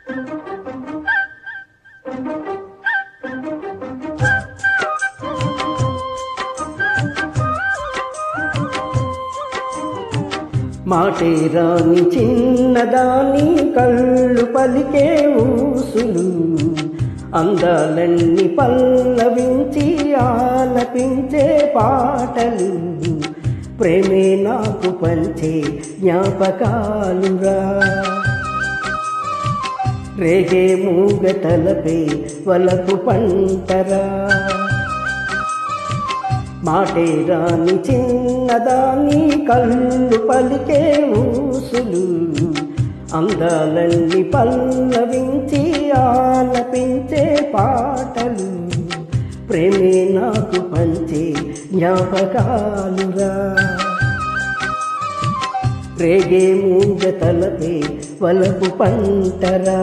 మాటే రాని చిన్నదాని కళ్ళు పలికే ఊసులు అందాలన్నీ పల్లవించి ఆలపించే పాటలు ప్రేమే నాకు పంచే జ్ఞాపకాలురా రేగే మూగ తలపే వలకు పంటరా మాటే రాని చిన్నదాని కళ్ళు పలికే ఊసులు అందాలన్నీ పల్లవించి ఆలపించే పాటలు ప్రేమే నాకు పంచే జ్ఞాపకాలురా రేగే మూగ తలపే వలపు పంటరా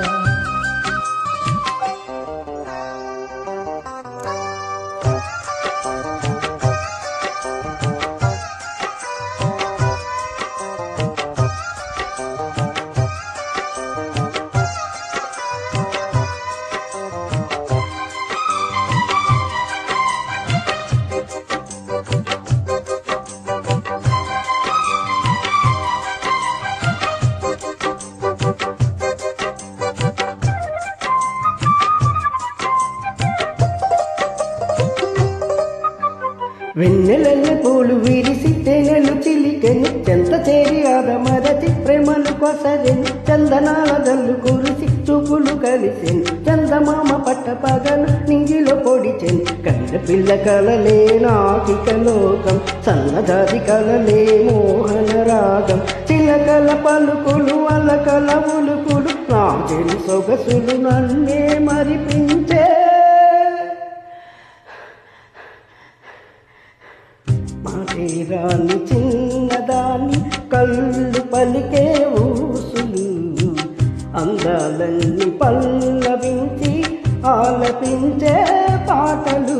వెన్నెలల్లె పూలు విరిసి తేనెలు చిలికెను చెంత చేరి ఆదమరచి ప్రేమలు కొసరెను చందనాల జల్లు కురిసి చూపులు కలిసెను చందమామ పట్ట పగలు నింగిలో పొడిచెను కంద పిల్ల కలలే నాకిక లోకం సన్నదాది కలలే మోహన రాగం చిలకల పలుకులు అలకల ఉలుకులు రాజని సొగసులు నన్నే మరిపించే మాటేరాని చిన్నదాని కళ్ళు పలికే ఊసులు అందాలన్నీ పల్లవించి ఆలపించే పాటలు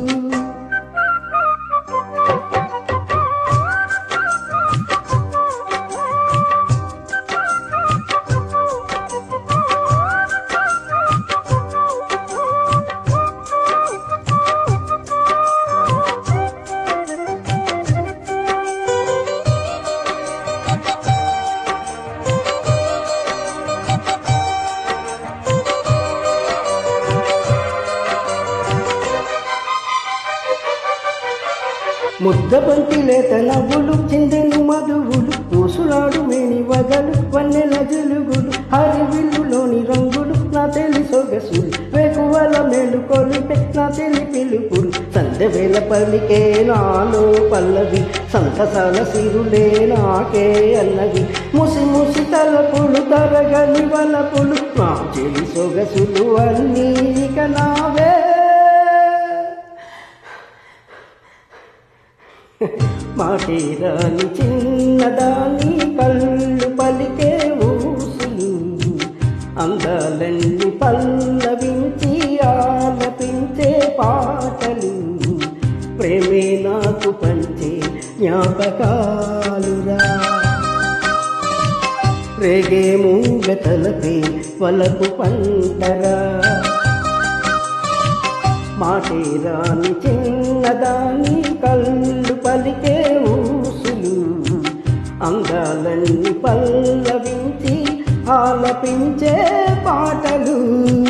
ముద్ద బంతి లేత నవ్వులు చిందెను మధువులు పూసులాడు మేని వగలు వన్నెల జలుగులు హరివిల్లులోని రంగులు నా తెలి సొగసులు వేకువల మేలు కొలిపే నా తెలి పిలుపులు సందెవేల పలికే నాలో పల్లవి సంతసాల సిరులే నాకే అన్నవి ముసి ముసి తలపులు తరగని వలపులు నా చెలి సొగసులు అన్నీ ఇక నావే మాటేరాని చిన్నదాని కళ్ళు పలికే ఊసులు అందాలన్నీ పల్లవించి ఆలపించే పాటలు ప్రేమే నాకు పంచే జ్ఞాపకాలురా రేగే మూగ తలపే వలపు పంటరా మాటేరాని చిన్నదాని కళ్ళు పలికే ఊసులు అందాలన్నీ పల్లవించి ఆలపించే పాటలు